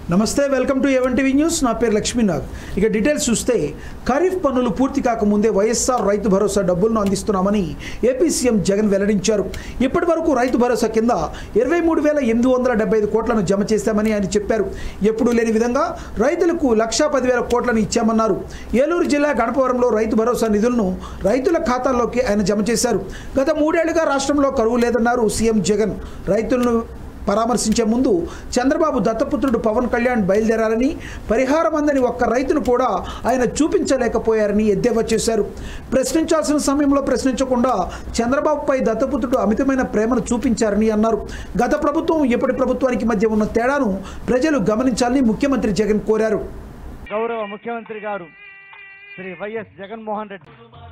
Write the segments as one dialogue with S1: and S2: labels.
S1: నమస్తే welcome to even TV news నా పేరు లక్ష్మీనాథ్ ఇక డీటెయిల్స్ చూస్తే ఖరీఫ్ పన్నులు పూర్తి కాకముందే వైఎస్ఆర్ రైతు భరోసా డబ్బులను అందిస్తున్నామని ఏపీ సీఎం జగన్ వెల్లడించారు ఇప్పటి వరకు రైతు భరోసా కింద ఇరవై మూడు వేల ఎనిమిది వందల డెబ్బై ఐదు కోట్లను జమ చేశామని ఆయన చెప్పారు ఎప్పుడూ లేని విధంగా రైతులకు లక్షా పదివేల కోట్లను ఇచ్చామన్నారు ఏలూరు జిల్లా గణపవరంలో రైతు భరోసా నిధులను రైతుల ఖాతాల్లోకి ఆయన జమ చేశారు గత మూడేళ్లుగా రాష్ట్రంలో కరువు లేదన్నారు సీఎం జగన్ రైతులను పరామర్శించే ముందు చంద్రబాబు దత్తపుత్రుడు పవన్ కళ్యాణ్ బయలుదేరారని పరిహారం అందని ఒక్క రైతును కూడా ఆయన చూపించలేకపోయారని ఎద్దేవా చేశారు ప్రశ్నించాల్సిన సమయంలో ప్రశ్నించకుండా చంద్రబాబుపై దత్తపుత్రుడు అమితమైన ప్రేమను చూపించారని అన్నారు గత ప్రభుత్వం ఇప్పటి ప్రభుత్వానికి మధ్య ఉన్న తేడాను ప్రజలు గమనించాలని ముఖ్యమంత్రి జగన్ కోరారు
S2: గౌరవ ముఖ్యమంత్రి గారు శ్రీ వైఎస్ జగన్మోహన్ రెడ్డి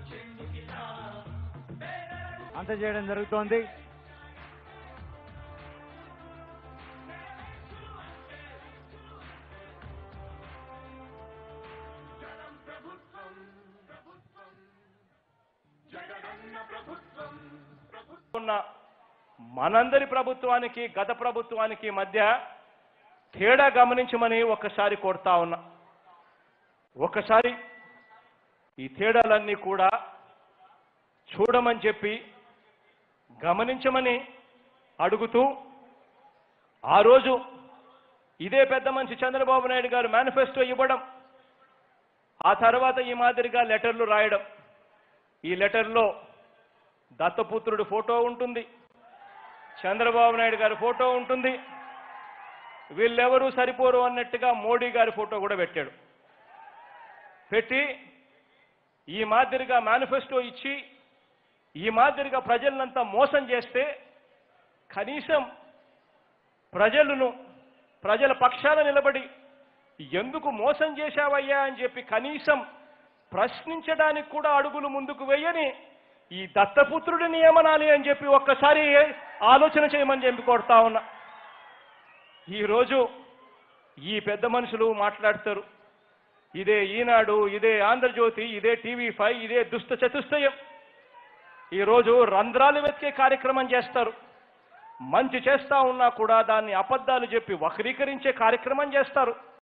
S2: అందజేయడం జరుగుతోంది
S3: ఉన్న మనందరి ప్రభుత్వానికి గత ప్రభుత్వానికి మధ్య తేడా గమనించమని ఒక్కసారి కోరుతా ఉన్నా ఒక్కసారి ఈ తేడాలన్నీ కూడా చూడమని చెప్పి గమనించమని అడుగుతూ ఆ రోజు ఇదే పెద్ద మనిషి చంద్రబాబు నాయుడు గారు మేనిఫెస్టో ఇవ్వడం ఆ తర్వాత ఈ మాదిరిగా లెటర్లు రాయడం ఈ లెటర్లో దత్తపుత్రుడు ఫోటో ఉంటుంది చంద్రబాబు నాయుడు గారి ఫోటో ఉంటుంది వీళ్ళెవరూ సరిపోరు అన్నట్టుగా మోడీ గారి ఫోటో కూడా పెట్టాడు పెట్టి ఈ మాదిరిగా మేనిఫెస్టో ఇచ్చి ఈ మాదిరిగా ప్రజలనంతా మోసం చేస్తే కనీసం ప్రజలను ప్రజల పక్షాన నిలబడి ఎందుకు మోసం చేశావయ్యా అని చెప్పి కనీసం ప్రశ్నించడానికి కూడా అడుగులు ముందుకు వేయని ఈ దత్తపుత్రుడిని ఏమనాలి అని చెప్పి ఒక్కసారి ఆలోచన చేయమని చెప్పి కోరుతా ఉన్నా ఈరోజు ఈ పెద్ద మనుషులు మాట్లాడతారు ఇదే ఈనాడు ఇదే ఆంధ్రజ్యోతి ఇదే టీవీ ఫైవ్ ఇదే దుష్ట చతుష్టయం ఈరోజు రంధ్రాలు వెతికే కార్యక్రమం చేస్తారు మంచి చేస్తా ఉన్నా కూడా దాన్ని అబద్ధాలు చెప్పి వక్రీకరించే కార్యక్రమం చేస్తారు